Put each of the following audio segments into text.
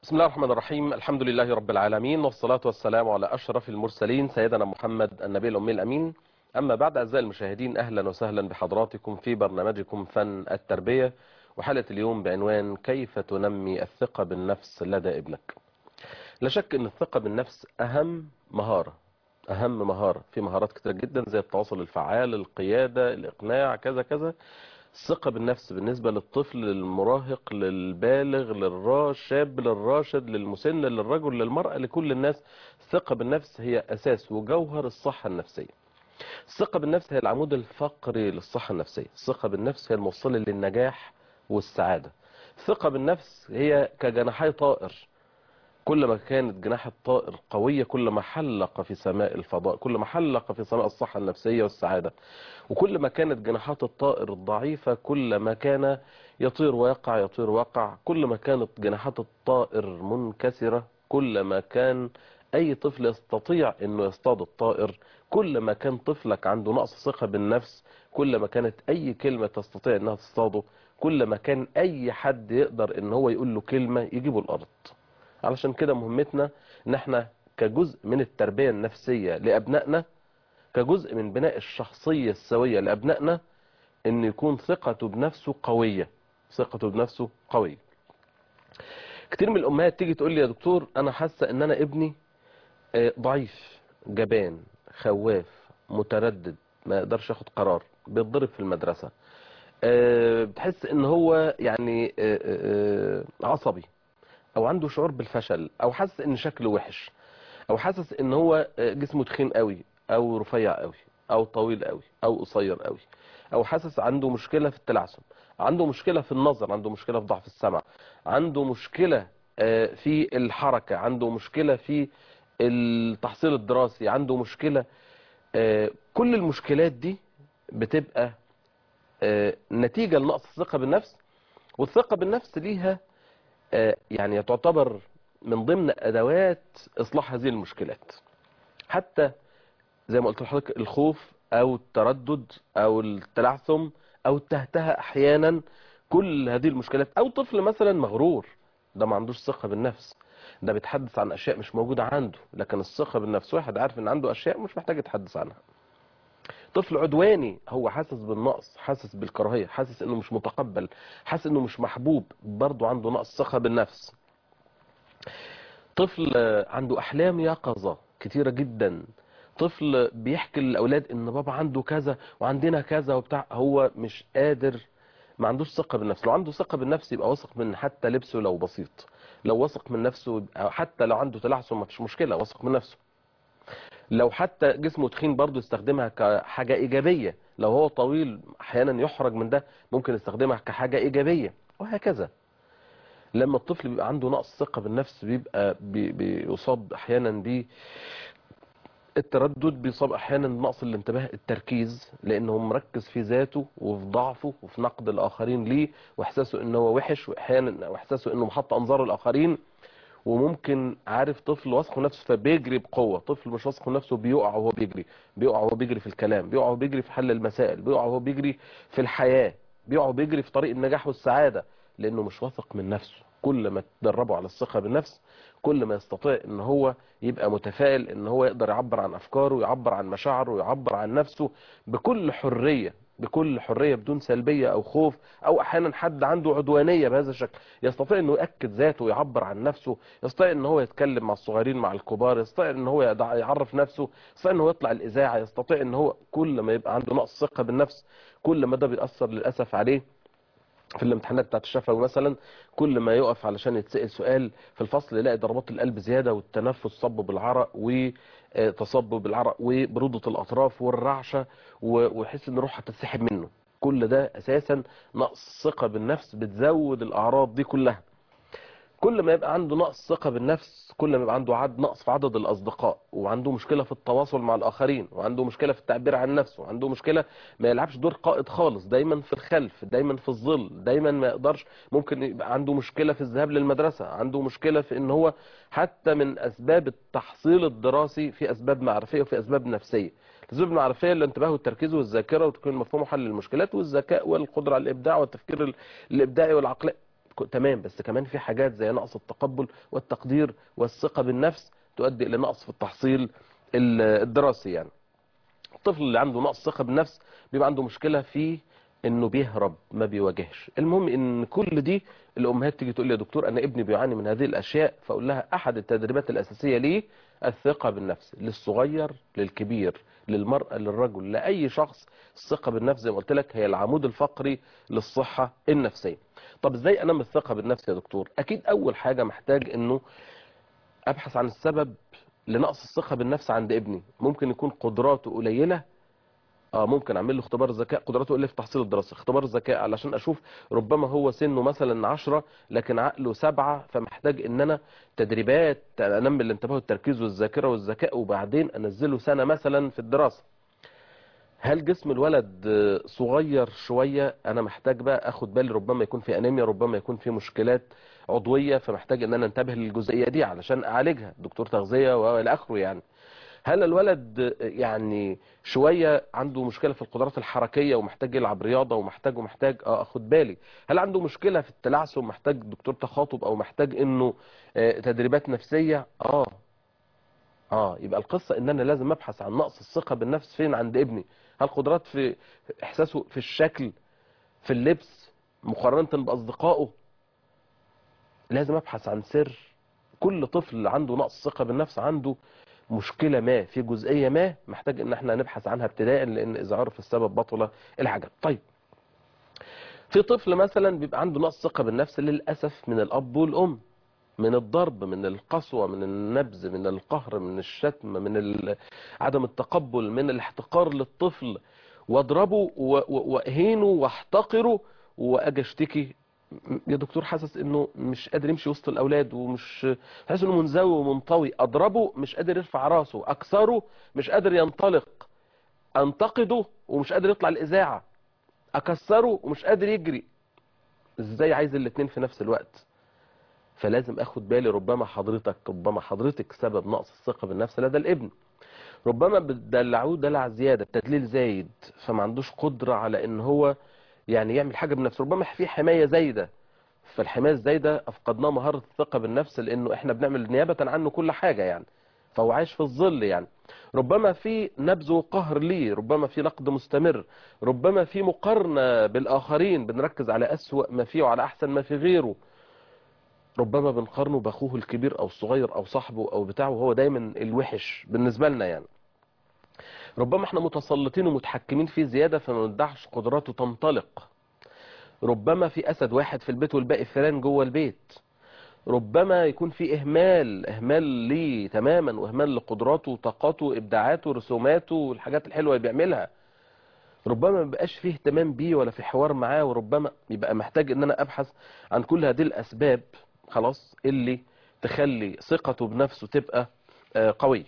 بسم الله الرحمن الرحيم الحمد لله رب العالمين والصلاة والسلام على أشرف المرسلين سيدنا محمد النبي الأمي الأمين أما بعد أعزائي المشاهدين أهلا وسهلا بحضراتكم في برنامجكم فن التربية وحلقة اليوم بعنوان كيف تنمي الثقة بالنفس لدى ابنك لا شك أن الثقة بالنفس أهم مهارة أهم مهارة في مهارات كتير جدا زي التواصل الفعال القيادة الإقناع كذا كذا الثقة بالنفس بالنسبة للطفل للمراهق للبالغ للشاب للراشد للمسن للرجل للمرأة لكل الناس الثقة بالنفس هي أساس وجوهر الصحة النفسية الثقة بالنفس هي العمود الفقري للصحة النفسية الثقة بالنفس هي الموصلة للنجاح والسعادة الثقة بالنفس هي كجناحي طائر كل ما كانت جناح الطائر قوية كل ما حلق في سماء الفضاء كل ما حلق في سماء الصحة النفسية والسعادة وكل ما كانت جناحات الطائر الضعيفة كل ما كان يطير ويقع يطير ويقع كل ما كانت جناحات الطائر منكسرة كل ما كان أي طفل يستطيع أنه يصطاد الطائر كل ما كان طفلك عنده نقص ثقة بالنفس كل ما كانت أي كلمة تستطيع أنها تصطاده كل ما كان أي حد يقدر أن هو يقول له كلمة يجيبه الأرض علشان كده مهمتنا ان احنا كجزء من التربية النفسية لأبنائنا كجزء من بناء الشخصية السوية لأبنائنا ان يكون ثقته بنفسه قوية ثقته بنفسه قوية كتير من الأمهات تيجي تقول لي يا دكتور أنا حاسة ان أنا ابني ضعيف جبان خواف متردد ما يقدرش ياخد قرار بيتضرب في المدرسة بتحس ان هو يعني عصبي او عنده شعور بالفشل او حاسس ان شكله وحش او حاسس ان هو جسمه تخين قوي او رفيع قوي او طويل قوي او قصير قوي او حاسس عنده مشكلة في التلعثم عنده مشكلة في النظر عنده مشكلة في ضعف السمع عنده مشكلة في الحركة عنده مشكلة في التحصيل الدراسي عنده مشكلة كل المشكلات دي بتبقى نتيجة لنقص الثقة بالنفس والثقة بالنفس ليها يعني تعتبر من ضمن أدوات إصلاح هذه المشكلات حتى زي ما قلت لحضرتك الخوف أو التردد أو التلعثم أو التهتهة أحيانا كل هذه المشكلات أو طفل مثلا مغرور ده ما عندوش ثقة بالنفس ده بيتحدث عن أشياء مش موجودة عنده لكن الثقة بالنفس واحد عارف إن عنده أشياء مش محتاج يتحدث عنها طفل عدواني هو حاسس بالنقص حاسس بالكراهية حاسس انه مش متقبل حاسس انه مش محبوب برضه عنده نقص ثقة بالنفس طفل عنده احلام يقظة كتيرة جدا طفل بيحكي للاولاد ان بابا عنده كذا وعندنا كذا وبتاع هو مش قادر ما عندوش ثقة بالنفس لو عنده ثقة بالنفس يبقى واثق من حتى لبسه لو بسيط لو واثق من نفسه حتى لو عنده تلعثم ما فيش مشكلة واثق من نفسه لو حتى جسمه تخين برضه يستخدمها كحاجة إيجابية لو هو طويل أحيانا يحرج من ده ممكن يستخدمها كحاجة إيجابية وهكذا لما الطفل بيبقى عنده نقص ثقة بالنفس بيبقى بي بيصاب أحيانا ب التردد بيصاب أحيانا بنقص الانتباه التركيز لأنه مركز في ذاته وفي ضعفه وفي نقد الآخرين ليه وإحساسه إنه هو وحش وأحيانا وإحساسه إنه محط أنظار الآخرين وممكن عارف طفل واثق من نفسه فبيجري بقوه طفل مش واثق من نفسه بيقع وهو بيجري بيقع وهو بيجري في الكلام بيقع وهو بيجري في حل المسائل بيقع وهو بيجري في الحياه بيقع وهو بيجري في طريق النجاح والسعاده لانه مش واثق من نفسه كل ما تدربه على الثقه بالنفس كل ما يستطيع ان هو يبقى متفائل ان هو يقدر يعبر عن افكاره ويعبر عن مشاعره ويعبر عن نفسه بكل حريه بكل حرية بدون سلبية أو خوف أو أحيانا حد عنده عدوانية بهذا الشكل يستطيع أنه يأكد ذاته ويعبر عن نفسه يستطيع أنه هو يتكلم مع الصغيرين مع الكبار يستطيع أنه هو يعرف نفسه يستطيع أنه يطلع الإذاعة يستطيع أنه هو كل ما يبقى عنده نقص ثقة بالنفس كل ما ده بيأثر للأسف عليه في الامتحانات بتاعت الشفوي مثلا كل ما يقف علشان يتسأل سؤال في الفصل يلاقي ضربات القلب زيادة والتنفس صب بالعرق وتصبب بالعرق وبرودة الأطراف والرعشة ويحس ان روحه هتتسحب منه كل ده أساسا نقص ثقة بالنفس بتزود الأعراض دي كلها كل ما يبقى عنده نقص ثقة بالنفس كل ما يبقى عنده عد نقص في عدد الأصدقاء وعنده مشكلة في التواصل مع الآخرين وعنده مشكلة في التعبير عن نفسه وعنده مشكلة ما يلعبش دور قائد خالص دايما في الخلف دايما في الظل دايما ما يقدرش ممكن يبقى عنده مشكلة في الذهاب للمدرسة عنده مشكلة في ان هو حتى من أسباب التحصيل الدراسي في أسباب معرفية وفي أسباب نفسية الأسباب المعرفية الانتباه والتركيز والذاكرة وتكون مفهوم حل المشكلات والذكاء والقدرة على الإبداع والتفكير الإبداعي والعقلي ك- تمام بس كمان في حاجات زي نقص التقبل والتقدير والثقة بالنفس تؤدي إلى نقص في التحصيل ال- الدراسي يعني الطفل اللي عنده نقص ثقة بالنفس بيبقى عنده مشكلة في انه بيهرب ما بيواجهش المهم ان كل دي الامهات تيجي تقول لي يا دكتور انا ابني بيعاني من هذه الاشياء فاقول لها احد التدريبات الاساسية ليه الثقة بالنفس للصغير للكبير للمرأة للرجل لأي شخص الثقة بالنفس زي ما قلت لك هي العمود الفقري للصحة النفسية طب ازاي انمي الثقة بالنفس يا دكتور اكيد اول حاجة محتاج انه ابحث عن السبب لنقص الثقة بالنفس عند ابني ممكن يكون قدراته قليلة اه ممكن اعمل له اختبار ذكاء قدراته قليله في تحصيل الدراسه اختبار ذكاء علشان اشوف ربما هو سنه مثلا عشرة لكن عقله سبعة فمحتاج ان انا تدريبات انمي الانتباه والتركيز والذاكره والذكاء وبعدين انزله سنه مثلا في الدراسه هل جسم الولد آه، صغير شوية انا محتاج بقى اخد بالي ربما يكون في انيميا ربما يكون في مشكلات عضوية فمحتاج ان انا انتبه للجزئية دي علشان اعالجها دكتور تغذية والى اخره يعني هل الولد آه، يعني شوية عنده مشكلة في القدرات الحركية ومحتاج يلعب رياضة ومحتاج ومحتاج اه اخد بالي هل عنده مشكلة في التلعثم ومحتاج دكتور تخاطب او محتاج انه آه، تدريبات نفسية اه اه يبقى القصة ان انا لازم ابحث عن نقص الثقة بالنفس فين عند ابني هل قدرات في احساسه في الشكل في اللبس مقارنة باصدقائه لازم ابحث عن سر كل طفل عنده نقص ثقة بالنفس عنده مشكلة ما في جزئية ما محتاج ان احنا نبحث عنها ابتداء لان اذا عرف السبب بطل العجب طيب في طفل مثلا بيبقى عنده نقص ثقة بالنفس للأسف من الأب والأم من الضرب من القسوة من النبذ من القهر من الشتم من ال- عدم التقبل من الاحتقار للطفل واضربه و- و- واهينه واحتقره واجي اشتكي يا دكتور حاسس انه مش قادر يمشي وسط الاولاد ومش حاسس انه منزوي ومنطوي اضربه مش قادر يرفع راسه اكسره مش قادر ينطلق انتقده ومش قادر يطلع الاذاعه اكسره ومش قادر يجري ازاي عايز الاتنين في نفس الوقت فلازم اخد بالي ربما حضرتك ربما حضرتك سبب نقص الثقة بالنفس لدى الابن ربما بتدلعوه دلع زيادة تدليل زايد فما عندوش قدرة على ان هو يعني يعمل حاجة بنفسه ربما في حماية زايدة فالحماية الزايدة افقدناه مهارة الثقة بالنفس لانه احنا بنعمل نيابة عنه كل حاجة يعني فهو عايش في الظل يعني ربما في نبذ وقهر ليه ربما في نقد مستمر ربما في مقارنة بالآخرين بنركز على أسوأ ما فيه وعلى أحسن ما في غيره ربما بنقارنه باخوه الكبير او الصغير او صاحبه او بتاعه وهو دايما الوحش بالنسبة لنا يعني ربما احنا متسلطين ومتحكمين فيه زيادة فما ندعش قدراته تنطلق ربما في اسد واحد في البيت والباقي فيران جوه البيت ربما يكون في اهمال اهمال ليه تماما واهمال لقدراته وطاقاته وابداعاته ورسوماته والحاجات الحلوة اللي بيعملها ربما ما بقاش فيه اهتمام بيه ولا في حوار معاه وربما يبقى محتاج ان انا ابحث عن كل هذه الاسباب خلاص اللي تخلي ثقته بنفسه تبقى آه، قوية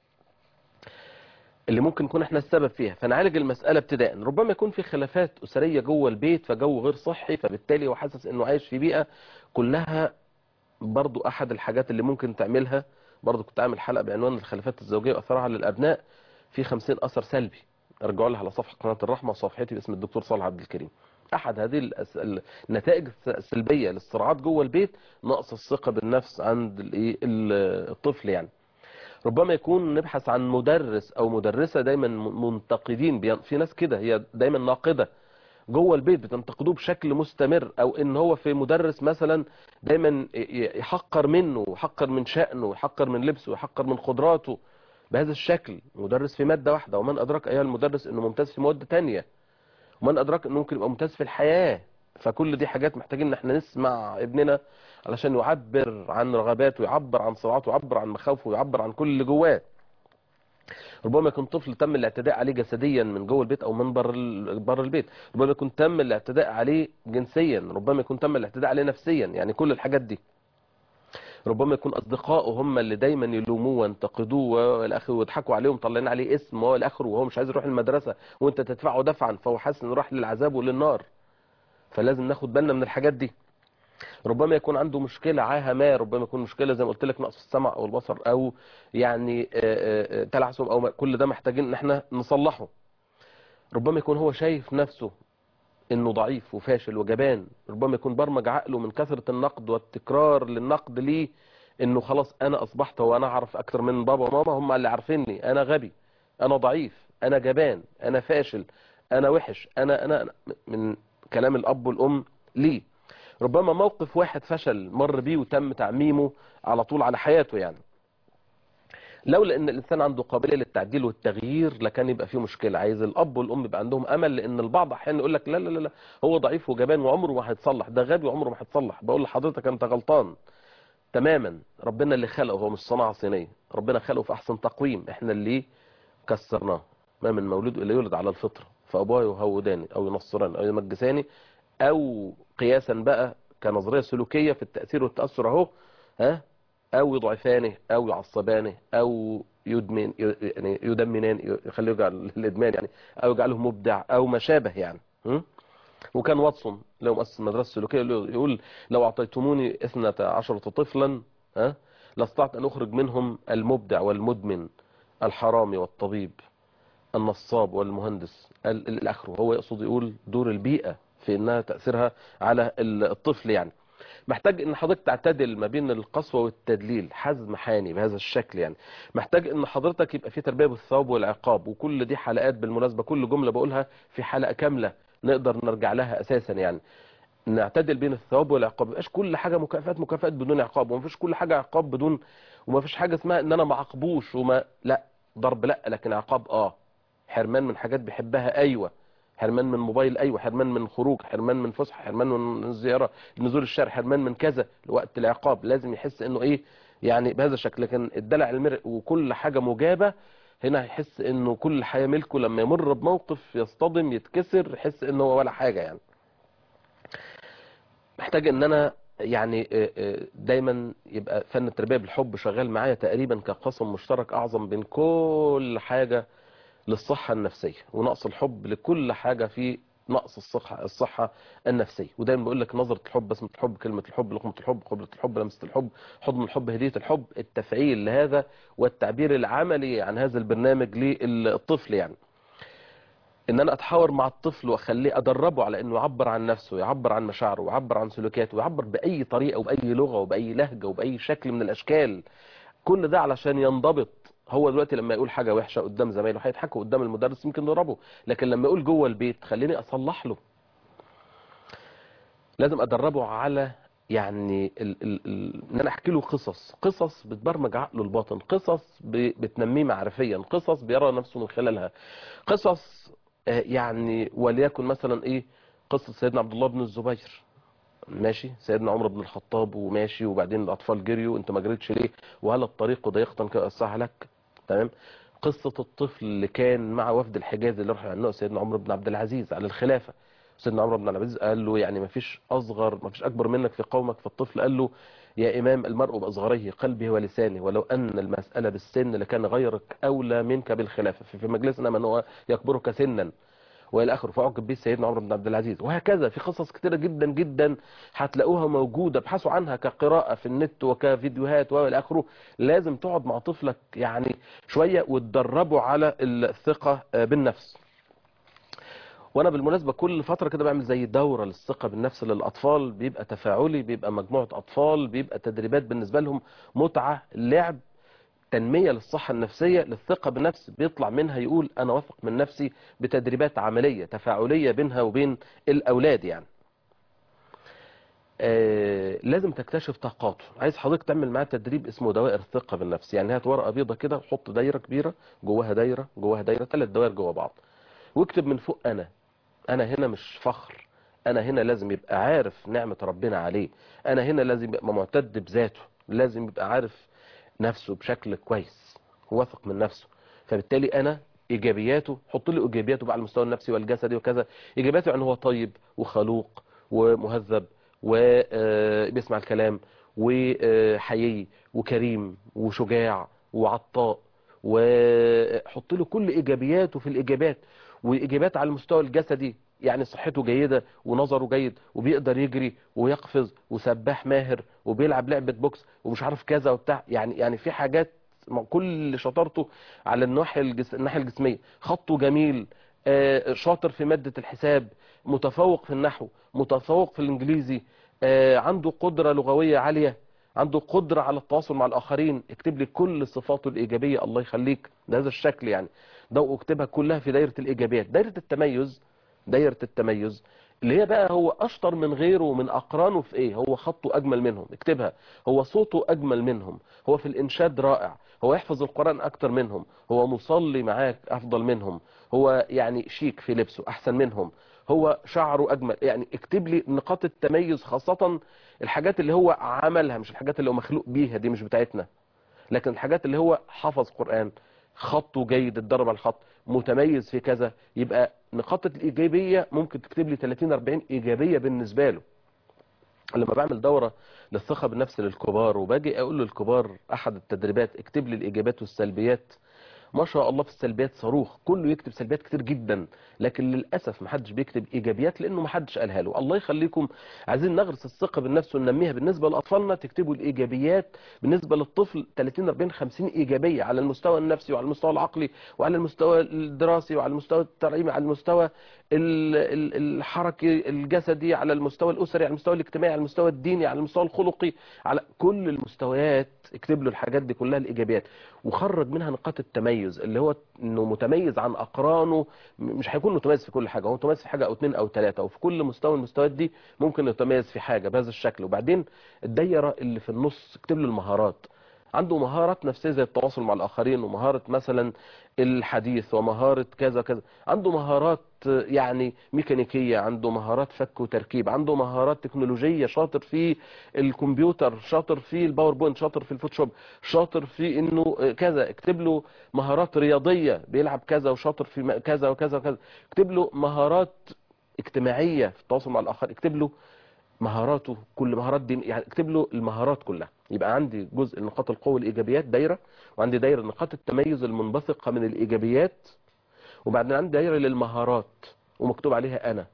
اللي ممكن نكون احنا السبب فيها فنعالج المسألة ابتداء ربما يكون في خلافات أسرية جوه البيت فجو غير صحي فبالتالي هو حاسس انه عايش في بيئة كلها برضو احد الحاجات اللي ممكن تعملها برضو كنت عامل حلقة بعنوان الخلافات الزوجية وأثرها على الأبناء في 50 أثر سلبي ارجعوا لها على صفحة قناة الرحمة وصفحتي باسم الدكتور صالح عبد الكريم احد هذه الأس- النتائج السلبية للصراعات جوه البيت نقص الثقة بالنفس عند الإيه؟ ال- الطفل يعني ربما يكون نبحث عن مدرس او مدرسة دايما م- منتقدين بي- في ناس كده هي دايما ناقدة جوه البيت بتنتقدوه بشكل مستمر او ان هو في مدرس مثلا دايما ي- ي- يحقر منه ويحقر من شأنه ويحقر من لبسه ويحقر من قدراته بهذا الشكل مدرس في مادة واحدة ومن ادراك ايها المدرس انه ممتاز في مواد تانية ومن ادراك انه ممكن يبقى ممتاز في الحياة فكل دي حاجات محتاجين ان احنا نسمع ابننا علشان يعبر عن رغباته ويعبر عن صراعاته ويعبر عن مخاوفه ويعبر عن كل اللي جواه ربما يكون طفل تم الاعتداء عليه جسديا من جوه البيت او من بره ال- بره البيت ربما يكون تم الاعتداء عليه جنسيا ربما يكون تم الاعتداء عليه نفسيا يعني كل الحاجات دي ربما يكون اصدقائه هم اللي دايما يلوموه وينتقدوه والاخر ويضحكوا عليه ومطلعين عليه اسم وهو الاخر وهو مش عايز يروح المدرسه وانت تدفعه دفعا فهو حاسس انه راح للعذاب وللنار فلازم ناخد بالنا من الحاجات دي ربما يكون عنده مشكلة عاهة ما ربما يكون مشكلة زي ما قلت لك نقص في السمع او البصر او يعني آه، آه، آه، تلعثم او ما- كل ده محتاجين ان احنا نصلحه ربما يكون هو شايف نفسه انه ضعيف وفاشل وجبان ربما يكون برمج عقله من كثرة النقد والتكرار للنقد ليه انه خلاص انا اصبحت وانا اعرف اكتر من بابا وماما هم اللي عارفيني انا غبي انا ضعيف انا جبان انا فاشل انا وحش انا انا, أنا من كلام الاب والام ليه ربما موقف واحد فشل مر بيه وتم تعميمه على طول على حياته يعني لولا ان الانسان عنده قابليه للتعديل والتغيير لكان يبقى فيه مشكله عايز الاب والام يبقى عندهم امل لان البعض احيانا يقول لك لا لا لا لا هو ضعيف وجبان وعمره ما هيتصلح ده غبي وعمره ما هيتصلح بقول لحضرتك انت غلطان تماما ربنا اللي خلقه هو مش صناعه صينيه ربنا خلقه في احسن تقويم احنا اللي كسرناه ما من مولود الا يولد على الفطره فابواه يهوداني او ينصراني او يمجساني او قياسا بقى كنظريه سلوكيه في التاثير والتاثر اهو ها او يضعفانه او يعصبانه او يدمن يعني يدمنان يخليه يجعل الادمان يعني او يجعله مبدع او ما شابه يعني م? وكان واتسون لو مؤسس المدرسه السلوكيه يقول لو اعطيتموني اثنة عشرة طفلا ها لاستطعت ان اخرج منهم المبدع والمدمن الحرامي والطبيب النصاب والمهندس الاخر هو يقصد يقول دور البيئه في انها تاثيرها على الطفل يعني محتاج ان حضرتك تعتدل ما بين القسوه والتدليل حزم حاني بهذا الشكل يعني محتاج ان حضرتك يبقى في تربيه بالثواب والعقاب وكل دي حلقات بالمناسبه كل جمله بقولها في حلقه كامله نقدر نرجع لها اساسا يعني نعتدل بين الثواب والعقاب مبقاش كل حاجه مكافئات مكافئات بدون عقاب ومفيش كل حاجه عقاب بدون ومفيش حاجه اسمها ان انا ما عاقبوش وما لا ضرب لا لكن عقاب اه حرمان من حاجات بيحبها ايوه حرمان من موبايل ايوه حرمان من خروج حرمان من فسحه حرمان من زياره نزول الشارع حرمان من كذا لوقت العقاب لازم يحس انه ايه يعني بهذا الشكل لكن الدلع المرء وكل حاجه مجابه هنا هيحس انه كل حياه ملكه لما يمر بموقف يصطدم يتكسر يحس انه هو ولا حاجه يعني محتاج ان انا يعني دايما يبقى فن التربيه بالحب شغال معايا تقريبا كقسم مشترك اعظم بين كل حاجه للصحة النفسية ونقص الحب لكل حاجة في نقص الصحة الصحة النفسية ودايما بقول لك نظرة الحب بسمة الحب كلمة الحب لقمة الحب قبلة الحب لمسة الحب حضن الحب هدية الحب التفعيل لهذا والتعبير العملي عن هذا البرنامج للطفل يعني ان انا اتحاور مع الطفل واخليه ادربه على انه يعبر عن نفسه يعبر عن مشاعره ويعبر عن سلوكياته ويعبر باي طريقه وباي لغه وباي لهجه وباي شكل من الاشكال كل ده علشان ينضبط هو دلوقتي لما يقول حاجة وحشة قدام زمايله هيضحكوا قدام المدرس يمكن يضربه لكن لما يقول جوه البيت خليني اصلح له لازم ادربه على يعني ال ال ال ان انا احكي له قصص قصص بتبرمج عقله الباطن قصص بتنميه معرفيا قصص بيرى نفسه من خلالها قصص يعني وليكن مثلا ايه قصة سيدنا عبد الله بن الزبير ماشي سيدنا عمر بن الخطاب وماشي وبعدين الاطفال جريوا انت ما جريتش ليه وهل الطريق ضيقة كأسعى لك تمام قصة الطفل اللي كان مع وفد الحجاز اللي راح يعنقه سيدنا عمر بن عبد العزيز على الخلافة سيدنا عمر بن عبد العزيز قال له يعني ما فيش اصغر ما فيش اكبر منك في قومك فالطفل قال له يا امام المرء باصغره قلبه ولسانه ولو ان المسألة بالسن لكان غيرك اولى منك بالخلافة في مجلسنا من هو يكبرك سنا والى اخره فعقب به سيدنا عمر بن عبد العزيز وهكذا في قصص كتيره جدا جدا هتلاقوها موجوده ابحثوا عنها كقراءه في النت وكفيديوهات والى اخره لازم تقعد مع طفلك يعني شويه وتدربه على الثقه بالنفس وانا بالمناسبه كل فتره كده بعمل زي دوره للثقه بالنفس للاطفال بيبقى تفاعلي بيبقى مجموعه اطفال بيبقى تدريبات بالنسبه لهم متعه لعب تنمية للصحة النفسية للثقة بالنفس بيطلع منها يقول أنا واثق من نفسي بتدريبات عملية تفاعلية بينها وبين الأولاد يعني آه لازم تكتشف طاقاته عايز حضرتك تعمل معاه تدريب اسمه دوائر الثقة بالنفس يعني هات ورقة بيضة كده وحط دايرة كبيرة جواها دايرة جواها دايرة ثلاث دوائر جوا بعض واكتب من فوق أنا أنا هنا مش فخر أنا هنا لازم يبقى عارف نعمة ربنا عليه أنا هنا لازم يبقى معتد بذاته لازم يبقى عارف نفسه بشكل كويس واثق من نفسه فبالتالي انا ايجابياته حط لي ايجابياته بقى على المستوى النفسي والجسدي وكذا ايجابياته يعني هو طيب وخلوق ومهذب وبيسمع الكلام وحيي وكريم وشجاع وعطاء وحط له كل ايجابياته في الايجابات وايجابات على المستوى الجسدي يعني صحته جيدة ونظره جيد وبيقدر يجري ويقفز وسباح ماهر وبيلعب لعبة بوكس ومش عارف كذا وبتاع يعني يعني في حاجات كل شطارته على الناحية الجس... الناحية الجسمية خطه جميل آه، شاطر في مادة الحساب متفوق في النحو متفوق في الانجليزي آه، عنده قدرة لغوية عالية عنده قدرة على التواصل مع الآخرين اكتب لي كل صفاته الإيجابية الله يخليك بهذا الشكل يعني ده واكتبها كلها في دايرة الإيجابيات دايرة التميز دايرة التميز اللي هي بقى هو أشطر من غيره ومن أقرانه في إيه هو خطه أجمل منهم اكتبها هو صوته أجمل منهم هو في الإنشاد رائع هو يحفظ القرآن أكتر منهم هو مصلي معاك أفضل منهم هو يعني شيك في لبسه أحسن منهم هو شعره أجمل يعني اكتب لي نقاط التميز خاصة الحاجات اللي هو عملها مش الحاجات اللي هو مخلوق بيها دي مش بتاعتنا لكن الحاجات اللي هو حفظ قرآن خطه جيد اتدرب على الخط متميز في كذا يبقى نقاط الإيجابية ممكن تكتب لي 30 40 إيجابية بالنسبة له لما بعمل دورة للثقة بالنفس للكبار وباجي أقول للكبار أحد التدريبات اكتب لي الإيجابات والسلبيات ما شاء الله في السلبيات صاروخ كله يكتب سلبيات كتير جدا لكن للأسف ما حدش بيكتب إيجابيات لأنه ما حدش قالها له الله يخليكم عايزين نغرس الثقة بالنفس وننميها بالنسبة لأطفالنا تكتبوا الإيجابيات بالنسبة للطفل 30 40 50 إيجابية على المستوى النفسي وعلى المستوى العقلي وعلى المستوى الدراسي وعلى المستوى التعليمي على المستوى ال- ال- الحركي الجسدي على المستوى الأسري على المستوى الاجتماعي على المستوى الديني على المستوى الخلقي على كل المستويات اكتب له الحاجات دي كلها الإيجابيات وخرج منها نقاط التميز اللي هو انه متميز عن اقرانه م- مش هيكون متميز في كل حاجه هو متميز في حاجه او اتنين او ثلاثه وفي كل مستوى من المستويات دي ممكن يتميز في حاجه بهذا الشكل وبعدين الدايره اللي في النص اكتب له المهارات عنده مهارات نفسيه زي التواصل مع الاخرين ومهاره مثلا الحديث ومهاره كذا كذا عنده مهارات يعني ميكانيكيه عنده مهارات فك وتركيب عنده مهارات تكنولوجيه شاطر في الكمبيوتر شاطر في الباوربوينت شاطر في الفوتوشوب شاطر في انه كذا اكتب له مهارات رياضيه بيلعب كذا وشاطر في م- كذا وكذا وكذا اكتب له مهارات اجتماعيه في التواصل مع الاخر اكتب له مهاراته كل مهارات دي يعني اكتب له المهارات كلها يبقى عندي جزء نقاط القوة الإيجابيات دايرة وعندي دايرة نقاط التميز المنبثقة من الإيجابيات وبعدين عندي دايرة للمهارات ومكتوب عليها أنا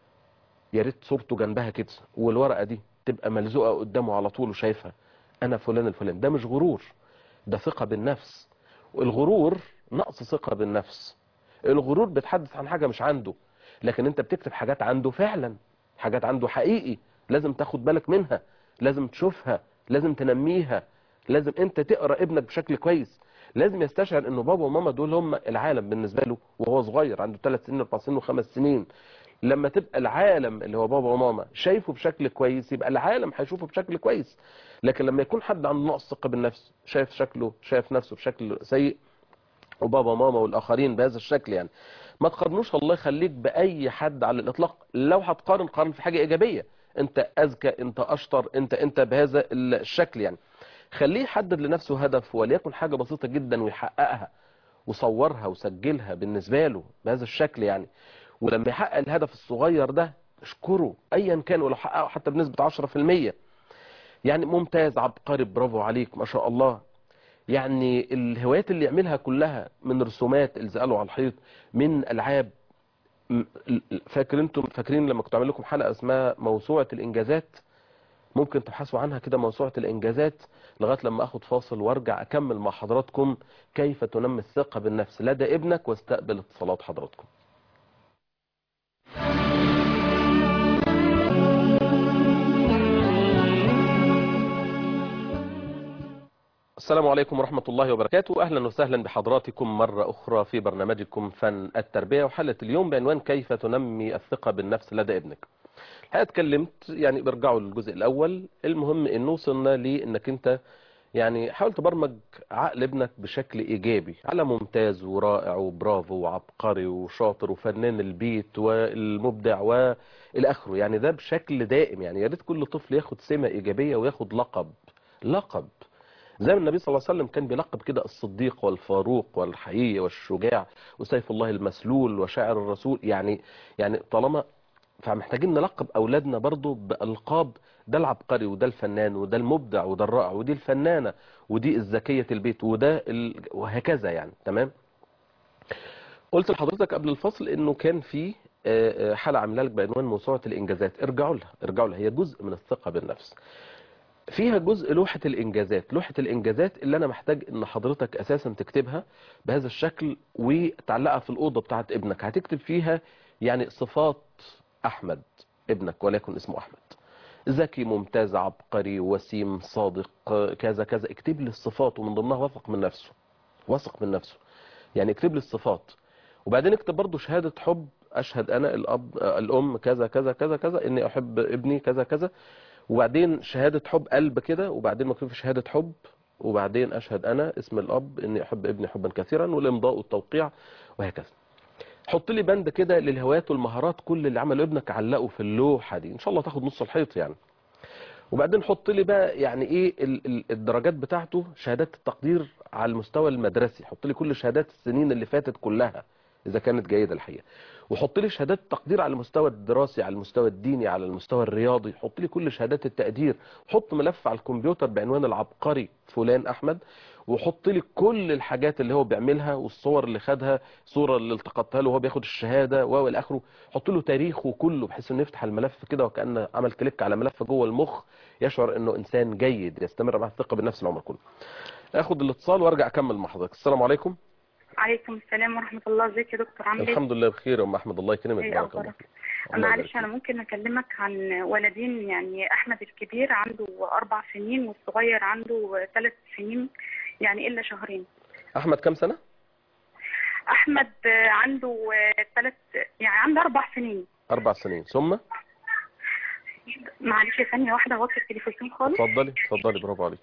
يا ريت صورته جنبها كده والورقة دي تبقى ملزوقة قدامه على طول وشايفها أنا فلان الفلان ده مش غرور ده ثقة بالنفس والغرور نقص ثقة بالنفس الغرور بيتحدث عن حاجة مش عنده لكن انت بتكتب حاجات عنده فعلا حاجات عنده حقيقي لازم تاخد بالك منها لازم تشوفها لازم تنميها لازم انت تقرا ابنك بشكل كويس لازم يستشعر انه بابا وماما دول هم العالم بالنسبه له وهو صغير عنده 3 سنين 4 سنين وخمس سنين لما تبقى العالم اللي هو بابا وماما شايفه بشكل كويس يبقى العالم هيشوفه بشكل كويس لكن لما يكون حد عنده نقص ثقه بالنفس شايف شكله شايف نفسه بشكل سيء وبابا وماما والاخرين بهذا الشكل يعني ما تقارنوش الله يخليك باي حد على الاطلاق لو هتقارن قارن في حاجه ايجابيه انت اذكى انت اشطر انت انت بهذا الشكل يعني خليه يحدد لنفسه هدف وليكن حاجه بسيطه جدا ويحققها وصورها وسجلها بالنسبه له بهذا الشكل يعني ولما يحقق الهدف الصغير ده اشكره ايا كان ولو حققه حتى بنسبه 10% يعني ممتاز عبقري برافو عليك ما شاء الله يعني الهوايات اللي يعملها كلها من رسومات الزقاله على الحيط من العاب م- فاكر انتم فاكرين لما كنت عامل لكم حلقه اسمها موسوعه الانجازات ممكن تبحثوا عنها كده موسوعه الانجازات لغايه لما اخد فاصل وارجع اكمل مع حضراتكم كيف تنمي الثقه بالنفس لدى ابنك واستقبل اتصالات حضراتكم السلام عليكم ورحمة الله وبركاته أهلا وسهلا بحضراتكم مرة أخرى في برنامجكم فن التربية وحلقة اليوم بعنوان كيف تنمي الثقة بالنفس لدى ابنك الحقيقة اتكلمت يعني برجعوا للجزء الأول المهم إنه وصلنا لإنك أنت يعني حاول تبرمج عقل ابنك بشكل إيجابي على ممتاز ورائع وبرافو وعبقري وشاطر وفنان البيت والمبدع وإلى آخره يعني ده بشكل دائم يعني يا ريت كل طفل ياخد سمة إيجابية وياخد لقب لقب زي ما النبي صلى الله عليه وسلم كان بيلقب كده الصديق والفاروق والحيي والشجاع وسيف الله المسلول وشاعر الرسول يعني يعني طالما فمحتاجين نلقب اولادنا برضو بالقاب ده العبقري وده الفنان وده المبدع وده الرائع ودي الفنانه ودي الذكيه البيت وده ال... وهكذا يعني تمام قلت لحضرتك قبل الفصل انه كان في آه، آه، حلقه عامله لك بعنوان موسوعه الانجازات ارجعوا لها ارجعوا لها هي جزء من الثقه بالنفس فيها جزء لوحة الإنجازات لوحة الإنجازات اللي أنا محتاج إن حضرتك أساسا تكتبها بهذا الشكل وتعلقها في الأوضة بتاعت ابنك هتكتب فيها يعني صفات أحمد ابنك وليكن اسمه أحمد ذكي ممتاز عبقري وسيم صادق كذا كذا اكتب لي الصفات ومن ضمنها واثق من نفسه واثق من نفسه يعني اكتب لي الصفات وبعدين اكتب برضو شهادة حب أشهد أنا الأب الأم كذا كذا كذا كذا إني أحب ابني كذا كذا وبعدين شهادة حب قلب كده وبعدين مكتوب في شهادة حب وبعدين أشهد أنا اسم الأب إني أحب ابني حبا كثيرا والإمضاء والتوقيع وهكذا حط لي بند كده للهوايات والمهارات كل اللي عمله ابنك علقه في اللوحة دي إن شاء الله تاخد نص الحيط يعني وبعدين حط لي بقى يعني ايه ال- ال- الدرجات بتاعته شهادات التقدير على المستوى المدرسي حط لي كل شهادات السنين اللي فاتت كلها اذا كانت جيده الحقيقه وحط لي شهادات التقدير على المستوى الدراسي على المستوى الديني على المستوى الرياضي حط لي كل شهادات التقدير حط ملف على الكمبيوتر بعنوان العبقري فلان احمد وحط لي كل الحاجات اللي هو بيعملها والصور اللي خدها صورة اللي التقطتها له وهو بياخد الشهادة والى اخره حط له تاريخه كله بحيث انه يفتح الملف كده وكأنه عمل كليك على ملف جوه المخ يشعر انه انسان جيد يستمر مع الثقة بالنفس العمر كله اخد الاتصال وارجع اكمل مع حضرتك السلام عليكم عليكم السلام ورحمة الله ازيك يا دكتور عامل ايه؟ الحمد لله بخير يا ام احمد الله يكرمك ايه بارك الله اخبارك؟ فيك. الله معلش يبارك انا ممكن اكلمك عن ولدين يعني احمد الكبير عنده اربع سنين والصغير عنده ثلاث سنين يعني الا شهرين فيك. احمد كم سنة احمد آه، عنده ثلاث يعني عنده اربع سنين اربع سنين ثم معلش ثانية واحدة وطي التليفون خالص اتفضلي اتفضلي برافو عليك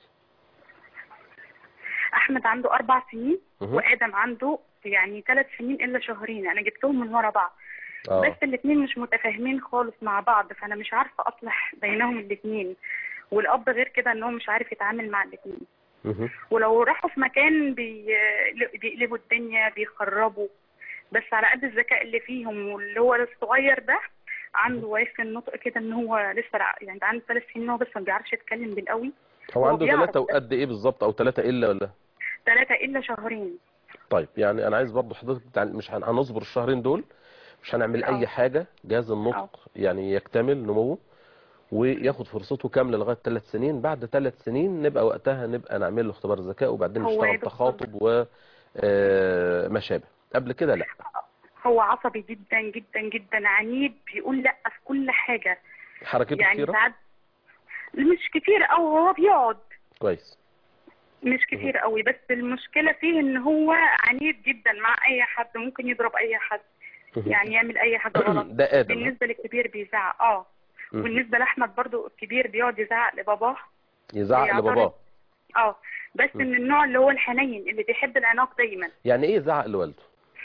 احمد عنده اربع سنين مهم. وادم عنده يعني ثلاث سنين الا شهرين انا جبتهم من ورا بعض اه بس الاثنين مش متفاهمين خالص مع بعض فانا مش عارفه اصلح بينهم الاثنين والاب غير كده ان هو مش عارف يتعامل مع الاثنين مهم. ولو راحوا في مكان بي... بيقلبوا الدنيا بيخربوا بس على قد الذكاء اللي فيهم واللي هو الصغير ده عنده ويس النطق كده ان هو لسه لا- يعني عنده ثلاث سنين هو بس ما بيعرفش يتكلم بالقوي هو هو عنده بيعرف ثلاثة بس. وقد ايه بالظبط او ثلاثة الا ولا ثلاثة الا شهرين طيب يعني انا عايز برضه حضرتك تع- مش هن- هنصبر الشهرين دول مش هنعمل آه. اي حاجة جهاز النطق يعني يكتمل نموه وياخد فرصته كاملة لغاية ثلاث سنين بعد ثلاث سنين نبقى وقتها نبقى نعمل له اختبار ذكاء وبعدين هو نشتغل يا دكتور. تخاطب و آه، ما شابه قبل كده لا هو عصبي جدا جدا جدا عنيد بيقول لا في كل حاجة حركته يعني كتيرة ساعات مش كتير او هو بيقعد كويس مش كتير قوي بس المشكلة فيه ان هو عنيد جدا مع اي حد ممكن يضرب اي حد يعني يعمل اي حاجة غلط ده ادم ها؟ بالنسبة للكبير بيزعق اه مم. وبالنسبة لأحمد برضو الكبير بيقعد يزعق لباباه يزعق بيعترض. لباباه اه بس مم. من النوع اللي هو الحنين اللي بيحب العناق دايما يعني ايه يزعق لوالده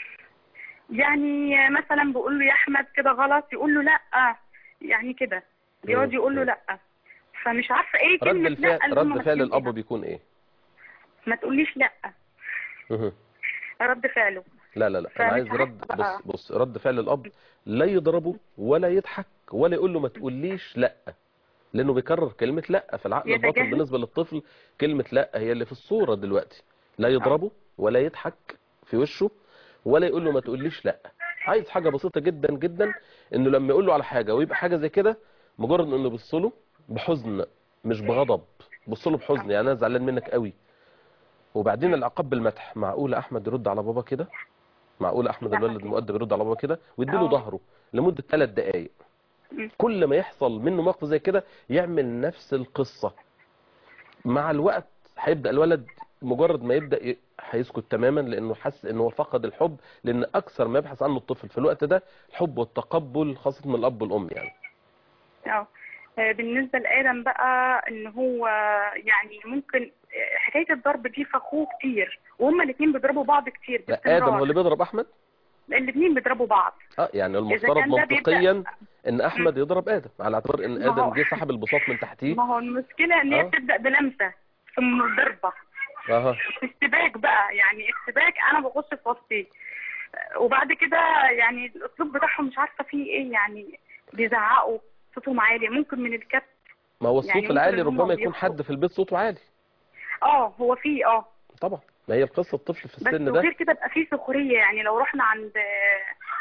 يعني مثلا بيقول له يا احمد كده غلط يقول له لا يعني كده بيقعد مم. يقول له لا فمش عارفه ايه رد كلمه لا الفعل اللي هم رد فعل ماشيين الاب بيها. بيكون ايه ما تقوليش لا مهم. رد فعله لا لا لا انا فمش عايز عارفة رد بص بقى. بص رد فعل الاب لا يضربه ولا يضحك ولا يقول له ما تقوليش لا لانه بيكرر كلمه لا في العقل الباطن يتجاهل. بالنسبه للطفل كلمه لا هي اللي في الصوره دلوقتي لا يضربه ولا يضحك في وشه ولا يقول له ما تقوليش لا عايز حاجه بسيطه جدا جدا انه لما يقول له على حاجه ويبقى حاجه زي كده مجرد انه يبص له بحزن مش بغضب بص له بحزن يعني انا زعلان منك قوي وبعدين العقاب بالمدح معقول احمد يرد على بابا كده معقول احمد لا. الولد المؤدب يرد على بابا كده ويديله آه. ظهره لمده ثلاث دقائق مم. كل ما يحصل منه موقف زي كده يعمل نفس القصه مع الوقت هيبدا الولد مجرد ما يبدا ي- هيسكت تماما لانه حس انه هو فقد الحب لان اكثر ما يبحث عنه الطفل في الوقت ده الحب والتقبل خاصه من الاب والام يعني اه آه، بالنسبة لآدم بقى ان هو يعني ممكن آه، حكاية الضرب دي فاخوه كتير وهما الاتنين بيضربوا بعض كتير لا ادم هو باستمرار اللي بيضرب احمد الاتنين بيضربوا بعض اه يعني المفترض كان ده بيبدأ- منطقيا ان احمد يضرب ادم على اعتبار ان ما هو- ادم جه سحب البساط من تحتيه ما هو المشكلة ان هي آه. بتبدأ بلمسة ثم ضربة اها في اشتباك بقى يعني اشتباك انا بخش في وسطي وبعد كده يعني الاسلوب بتاعهم مش عارفه فيه ايه يعني بيزعقوا صوتهم عالي ممكن من الكبت ما هو الصوت يعني ممكن العالي إن هم ربما يكون بيخرج. حد في البيت صوته عالي اه هو فيه اه طبعا ما هي القصه الطفل في بس السن وغير ده كده بقى فيه سخريه يعني لو رحنا عند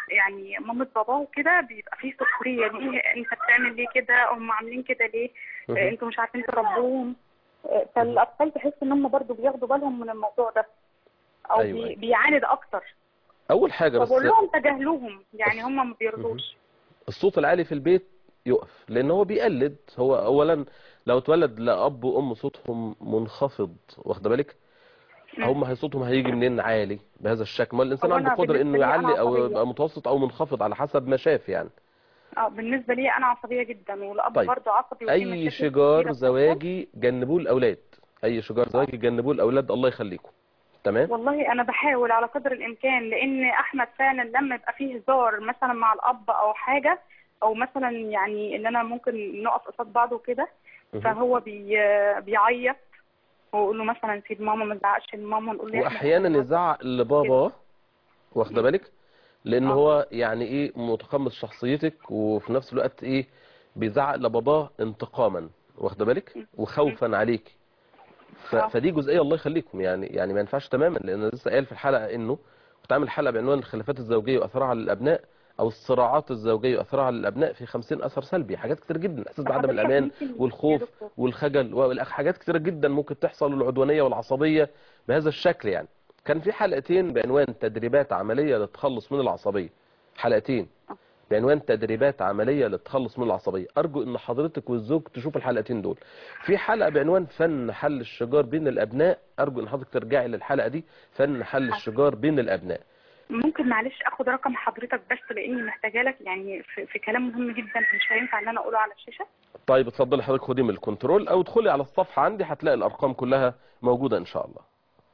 يعني مامة باباه وكده بيبقى فيه سخرية ليه انت بتعمل ليه كده هم عاملين كده ليه مهم. آه، انتوا مش عارفين تربوهم آه، فالاطفال تحس ان هم برضو بياخدوا بالهم من الموضوع ده او أيوة، بي- أيوة. بيعاند اكتر اول حاجه بس فبقول لهم تجاهلوهم يعني هم ما بيرضوش الصوت العالي في البيت يقف لان هو بيقلد هو اولا لو اتولد لاب وام صوتهم منخفض واخد بالك مم. هم هي صوتهم هيجي منين عالي بهذا الشكل ما الانسان هو عنده أنا قدره انه بالنسبة لي أنا يعلي او عصبية. يبقى متوسط او منخفض على حسب ما شاف يعني اه بالنسبة لي انا عصبية جدا والاب طيب. برضو عصبي ودي اي مشاكل شجار كتيرة بتحصل. زواجي جنبوه الاولاد اي شجار زواجي جنبوه الاولاد الله يخليكم تمام والله انا بحاول على قدر الامكان لان احمد فعلا لما يبقى فيه هزار مثلا مع الاب او حاجه او مثلا يعني ان انا ممكن نقف قصاد بعض وكده مهم. فهو بي بيعيط ويقول له مثلا سيب ماما ما تزعقش لماما نقول له إحنا واحيانا بنهزر. يزعق لبابا واخده بالك لان آه. هو يعني ايه متقمص شخصيتك وفي نفس الوقت ايه بيزعق لباباه انتقاما واخده بالك وخوفا عليك ف... آه. فدي جزئيه الله يخليكم يعني يعني ما ينفعش تماما لان أنا لسه قايل في الحلقه انه كنت عامل حلقه بعنوان الخلافات الزوجيه واثرها على الابناء او الصراعات الزوجيه واثرها على الابناء في 50 اثر سلبي حاجات كتير جدا احساس بعدم حضرتك الامان ممكن يا والخوف دكتور. والخجل وحاجات كتيرة جدا ممكن تحصل والعدوانية والعصبية بهذا الشكل يعني كان في حلقتين بعنوان تدريبات عملية للتخلص من العصبية حلقتين بعنوان تدريبات عملية للتخلص من العصبية أرجو أن حضرتك والزوج تشوف الحلقتين دول في حلقة بعنوان فن حل الشجار بين الأبناء أرجو أن حضرتك ترجعي للحلقة دي فن حل الشجار بين الأبناء ممكن معلش اخد رقم حضرتك بس لاني محتاجه لك يعني في, في كلام مهم جدا مش هينفع ان انا اقوله على الشاشه طيب اتفضلي حضرتك خدي من الكنترول أو ادخلي على الصفحة عندي هتلاقي الأرقام كلها موجودة إن شاء الله